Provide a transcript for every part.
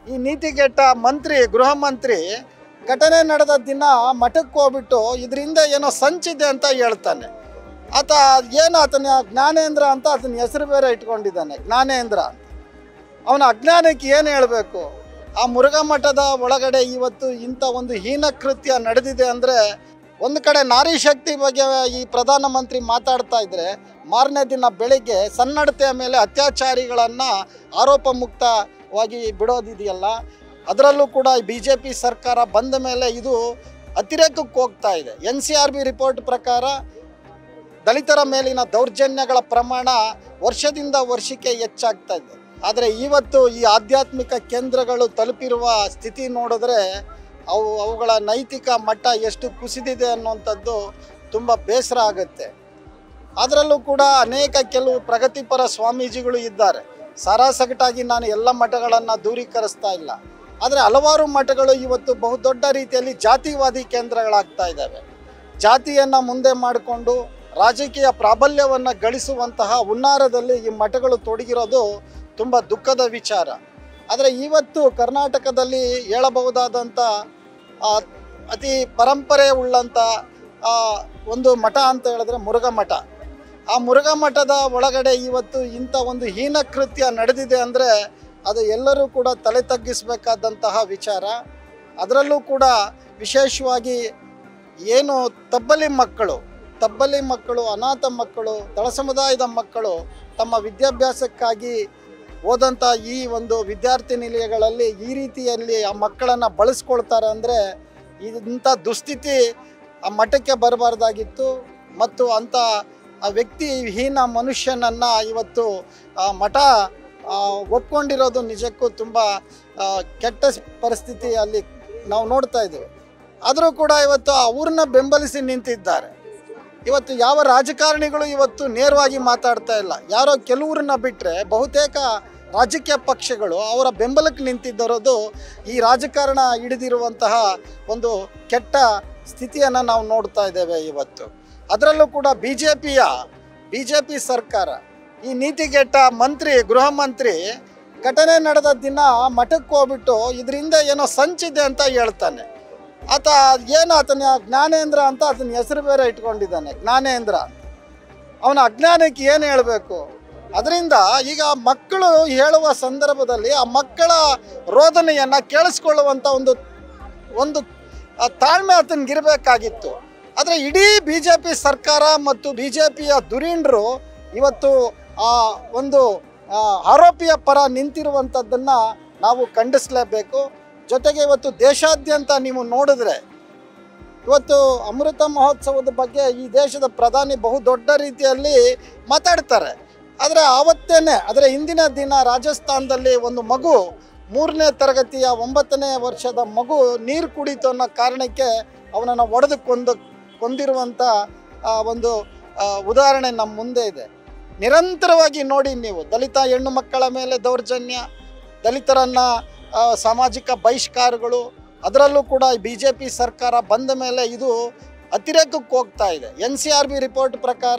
ಈ ನೀತಿಗೆಟ್ಟ ಮಂತ್ರಿ ಗೃಹ ಮಂತ್ರಿ ಘಟನೆ ನಡೆದ ದಿನ ಮಠಕ್ಕೆ ಹೋಗ್ಬಿಟ್ಟು ಇದರಿಂದ ಏನೋ ಸಂಚಿದೆ ಅಂತ ಹೇಳ್ತಾನೆ ಆತ ಏನು ಆತನ ಜ್ಞಾನೇಂದ್ರ ಅಂತ ಆತನ ಹೆಸರು ಬೇರೆ ಇಟ್ಕೊಂಡಿದ್ದಾನೆ ಜ್ಞಾನೇಂದ್ರ ಅಂತ ಅವನ ಅಜ್ಞಾನಕ್ಕೆ ಏನು ಹೇಳಬೇಕು ಆ ಮುರುಘಾ ಮಠದ ಒಳಗಡೆ ಇವತ್ತು ಇಂಥ ಒಂದು ಹೀನ ಕೃತ್ಯ ನಡೆದಿದೆ ಅಂದರೆ ಒಂದು ಕಡೆ ನಾರಿ ಶಕ್ತಿ ಬಗ್ಗೆ ಈ ಪ್ರಧಾನಮಂತ್ರಿ ಮಾತಾಡ್ತಾ ಇದ್ರೆ ಮಾರನೇ ದಿನ ಬೆಳಿಗ್ಗೆ ಸನ್ನಡತೆಯ ಮೇಲೆ ಅತ್ಯಾಚಾರಿಗಳನ್ನು ಆರೋಪ ಮುಕ್ತವಾಗಿ ಬಿಡೋದಿದೆಯಲ್ಲ ಅದರಲ್ಲೂ ಕೂಡ ಬಿ ಜೆ ಪಿ ಸರ್ಕಾರ ಬಂದ ಮೇಲೆ ಇದು ಅತಿರೇಕಕ್ಕೆ ಹೋಗ್ತಾ ಇದೆ N C R B report ಪ್ರಕಾರ ದಲಿತರ ಮೇಲಿನ ದೌರ್ಜನ್ಯಗಳ ಪ್ರಮಾಣ ವರ್ಷದಿಂದ ವರ್ಷಕ್ಕೆ ಹೆಚ್ಚಾಗ್ತಾ ಇದೆ ಆದರೆ ಇವತ್ತು ಈ ಆಧ್ಯಾತ್ಮಿಕ ಕೇಂದ್ರಗಳು ತಲುಪಿರುವ ಸ್ಥಿತಿ ನೋಡಿದ್ರೆ ಅವು ಅವುಗಳ ನೈತಿಕ ಮಟ್ಟ ಎಷ್ಟು ಕುಸಿದಿದೆ ಅನ್ನುವಂಥದ್ದು ತುಂಬ ಬೇಸರ ಆಗುತ್ತೆ ಅದರಲ್ಲೂ ಕೂಡ ಅನೇಕ ಕೆಲವು ಪ್ರಗತಿಪರ ಸ್ವಾಮೀಜಿಗಳು ಇದ್ದಾರೆ ಸಾರಾಸಗಟಾಗಿ ನಾನು ಎಲ್ಲ ಮಠಗಳನ್ನು ದೂರೀಕರಿಸ್ತಾ ಇಲ್ಲ ಆದರೆ ಹಲವಾರು ಮಠಗಳು ಇವತ್ತು ಬಹುದೊಡ್ಡ ರೀತಿಯಲ್ಲಿ ಜಾತಿವಾದಿ ಕೇಂದ್ರಗಳಾಗ್ತಾ ಇದ್ದಾವೆ ಜಾತಿಯನ್ನು ಮುಂದೆ ಮಾಡಿಕೊಂಡು ರಾಜಕೀಯ ಪ್ರಾಬಲ್ಯವನ್ನು ಗಳಿಸುವಂತಹ ಹುನ್ನಾರದಲ್ಲಿ ಈ ಮಠಗಳು ತೊಡಗಿರೋದು ತುಂಬ ದುಃಖದ ವಿಚಾರ ಆದರೆ ಇವತ್ತು ಕರ್ನಾಟಕದಲ್ಲಿ ಹೇಳಬಹುದಾದಂಥ ಆ, ಅತಿ ಪರಂಪರೆ ಉಳ್ಳಂಥ ಆ, ಒಂದು ಮಠ ಅಂತ ಹೇಳಿದ್ರೆ ಮುರುಘಾ ಮಠ ಆ ಮುರುಘಾ ಮಠದ ಒಳಗಡೆ ಇವತ್ತು ಇಂಥ ಒಂದು ಹೀನ ಕೃತ್ಯ ನಡೆದಿದೆ ಅಂದರೆ ಅದು ಎಲ್ಲರೂ ಕೂಡ ತಲೆ ತಗ್ಗಿಸಬೇಕಾದಂತಹ ವಿಚಾರ ಅದರಲ್ಲೂ ಕೂಡ ವಿಶೇಷವಾಗಿ ಏನು ತಬ್ಬಲಿ ಮಕ್ಕಳು ತಬ್ಬಲಿ ಮಕ್ಕಳು ಅನಾಥ ಮಕ್ಕಳು ತಳ ಸಮುದಾಯದ ಮಕ್ಕಳು ತಮ್ಮ ವಿದ್ಯಾಭ್ಯಾಸಕ್ಕಾಗಿ ಹೋದಂಥ ಈ ಒಂದು ವಿದ್ಯಾರ್ಥಿ ನಿಲಯಗಳಲ್ಲಿ ಈ ರೀತಿಯಲ್ಲಿ ಆ ಮಕ್ಕಳನ್ನು ಬಳಸ್ಕೊಳ್ತಾರೆ ಅಂದರೆ ಇಂಥ ದುಸ್ಥಿತಿ ಆ ಮಠಕ್ಕೆ ಬರಬಾರ್ದಾಗಿತ್ತು ಮತ್ತು ಅಂಥ ಆ ವ್ಯಕ್ತಿ ಹೀನ ಮನುಷ್ಯನನ್ನು ಇವತ್ತು ಆ ಮಠ ಆ, ಒಪ್ಕೊಂಡಿರೋದು ನಿಜಕ್ಕೂ ತುಂಬ ಆ, ಕೆಟ್ಟ ಪರಿಸ್ಥಿತಿ ಅಲ್ಲಿ ನಾವು ನೋಡ್ತಾ ಇದ್ದೇವೆ ಆದರೂ ಕೂಡ ಇವತ್ತು ಅವ್ರನ್ನ ಬೆಂಬಲಿಸಿ ನಿಂತಿದ್ದಾರೆ ಇವತ್ತು ಯಾವ ರಾಜಕಾರಣಿಗಳು ಇವತ್ತು ನೇರವಾಗಿ ಮಾತಾಡ್ತಾ ಇಲ್ಲ ಯಾರೋ ಕೆಲವ್ರನ್ನ ಬಿಟ್ಟರೆ ಬಹುತೇಕ ರಾಜಕೀಯ ಪಕ್ಷಗಳು ಅವರ ಬೆಂಬಲಕ್ಕೆ ನಿಂತಿದ್ದರೋದು ಈ ರಾಜಕಾರಣ ಹಿಡಿದಿರುವಂತಹ ಒಂದು ಕೆಟ್ಟ ಸ್ಥಿತಿಯನ್ನು ನಾವು ನೋಡ್ತಾ ಇದ್ದೇವೆ ಇವತ್ತು ಅದರಲ್ಲೂ ಕೂಡ ಬಿ ಜೆ ಪಿಯ ಬಿ ಜೆ ಪಿ ಸರ್ಕಾರ ಈ ನೀತಿಗೆಟ್ಟ ಮಂತ್ರಿ ಗೃಹ ಮಂತ್ರಿ ಘಟನೆ ನಡೆದ ದಿನ ಮಠಕ್ಕೆ ಹೋಗ್ಬಿಟ್ಟು ಇದರಿಂದ ಏನೋ ಸಂಚಿದೆ ಅಂತ ಹೇಳ್ತಾನೆ ಆತ ಏನು ಆತನ ಜ್ಞಾನೇಂದ್ರ ಅಂತ ಆತನ ಹೆಸರು ಬೇರೆ ಇಟ್ಕೊಂಡಿದ್ದಾನೆ ಜ್ಞಾನೇಂದ್ರ ಅಂತ ಅವನ ಅಜ್ಞಾನಕ್ಕೆ ಏನು ಹೇಳಬೇಕು ಅದರಿಂದ ಈಗ ಮಕ್ಕಳು ಹೇಳುವ ಸಂದರ್ಭದಲ್ಲಿ ಆ ಮಕ್ಕಳ ರೋದನೆಯನ್ನು ಕೇಳಿಸ್ಕೊಳ್ಳುವಂಥ ಒಂದು ಒಂದು ಆ, ತಾಳ್ಮೆ ಆತನಿಗಿರಬೇಕಾಗಿತ್ತು ಆದರೆ ಇಡೀ ಬಿ ಜೆ ಪಿ ಸರ್ಕಾರ ಮತ್ತು ಬಿ ಜೆ ಪಿಯ ದುರೀಣರು ಇವತ್ತು ಆ ಒಂದು ಆ, ಆರೋಪಿಯ ಪರ ನಿಂತಿರುವಂಥದ್ದನ್ನು ನಾವು ಖಂಡಿಸಲೇಬೇಕು ಜೊತೆಗೆ ಇವತ್ತು ದೇಶಾದ್ಯಂತ ನೀವು ನೋಡಿದ್ರೆ ಇವತ್ತು ಅಮೃತ ಮಹೋತ್ಸವದ ಬಗ್ಗೆ ಈ ದೇಶದ ಪ್ರಧಾನಿ ಬಹುದೊಡ್ಡ ರೀತಿಯಲ್ಲಿ ಮಾತಾಡ್ತಾರೆ ಆದರೆ ಆವತ್ತೇನೆ ಆದರೆ ಇಂದಿನ ದಿನ ರಾಜಸ್ಥಾನದಲ್ಲಿ ಒಂದು ಮಗು ಮೂರನೇ ತರಗತಿಯ ಒಂಬತ್ತನೇ ವರ್ಷದ ಮಗು ನೀರು ಕುಡಿತು ಅನ್ನೋ ಕಾರಣಕ್ಕೆ ಅವನನ್ನು ಒಡೆದು ಕೊಂದು ಕೊಂದಿರುವಂಥ ಆ, ಒಂದು ಆ, ಉದಾಹರಣೆ ನಮ್ಮ ಮುಂದೆ ಇದೆ ನಿರಂತರವಾಗಿ ನೋಡಿ ನೀವು ದಲಿತ ಹೆಣ್ಣು ಮಕ್ಕಳ ಮೇಲೆ ದೌರ್ಜನ್ಯ ದಲಿತರನ್ನು ಆ, ಸಾಮಾಜಿಕ ಬಹಿಷ್ಕಾರಗಳು ಅದರಲ್ಲೂ ಕೂಡ ಬಿ ಜೆ ಪಿ ಸರ್ಕಾರ ಬಂದ ಮೇಲೆ ಇದು ಅತಿರೇಕಕ್ಕೆ ಹೋಗ್ತಾ ಇದೆ N C R B report ಪ್ರಕಾರ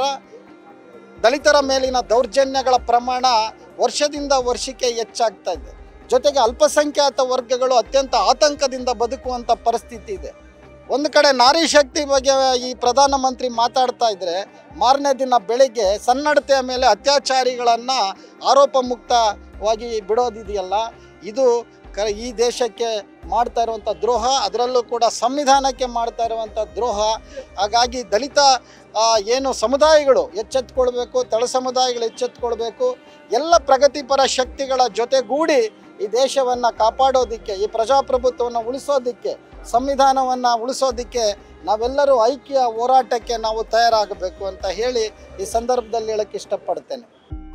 ದಲಿತರ ಮೇಲಿನ ದೌರ್ಜನ್ಯಗಳ ಪ್ರಮಾಣ ವರ್ಷದಿಂದ ವರ್ಷಕ್ಕೆ ಹೆಚ್ಚಾಗ್ತಾ ಇದೆ ಜೊತೆಗೆ ಅಲ್ಪಸಂಖ್ಯಾತ ವರ್ಗಗಳು ಅತ್ಯಂತ ಆತಂಕದಿಂದ ಬದುಕುವಂಥ ಪರಿಸ್ಥಿತಿ ಇದೆ ಒಂದು ಕಡೆ ನಾರಿ ಶಕ್ತಿ ಬಗ್ಗೆ ಈ ಪ್ರಧಾನಮಂತ್ರಿ ಮಾತಾಡ್ತಾ ಇದ್ರೆ ಮಾರನೇ ದಿನ ಬೆಳಿಗ್ಗೆ ಸನ್ನಡತೆಯ ಮೇಲೆ ಅತ್ಯಾಚಾರಿಗಳನ್ನು ಆರೋಪ ಮುಕ್ತವಾಗಿ ಬಿಡೋದಿದೆಯಲ್ಲ ಇದು ಕ ಈ ದೇಶಕ್ಕೆ ಮಾಡ್ತಾ ಇರುವಂಥ ದ್ರೋಹ ಅದರಲ್ಲೂ ಕೂಡ ಸಂವಿಧಾನಕ್ಕೆ ಮಾಡ್ತಾ ಇರುವಂಥ ದ್ರೋಹ ಹಾಗಾಗಿ ದಲಿತ ಆ, ಏನು ಸಮುದಾಯಗಳು ಎಚ್ಚೆತ್ಕೊಳ್ಬೇಕು ತಳ ಸಮುದಾಯಗಳು ಎಚ್ಚೆತ್ಕೊಳ್ಬೇಕು ಎಲ್ಲ ಪ್ರಗತಿಪರ ಶಕ್ತಿಗಳ ಜೊತೆಗೂಡಿ ಈ ದೇಶವನ್ನು ಕಾಪಾಡೋದಕ್ಕೆ ಈ ಪ್ರಜಾಪ್ರಭುತ್ವವನ್ನು ಉಳಿಸೋದಕ್ಕೆ ಸಂವಿಧಾನವನ್ನು ಉಳಿಸೋದಕ್ಕೆ ನಾವೆಲ್ಲರೂ ಐಕ್ಯ ಹೋರಾಟಕ್ಕೆ ನಾವು ತಯಾರಾಗಬೇಕು ಅಂತ ಹೇಳಿ ಈ ಸಂದರ್ಭದಲ್ಲಿ ಹೇಳಕ್ಕೆ ಇಷ್ಟಪಡ್ತೇನೆ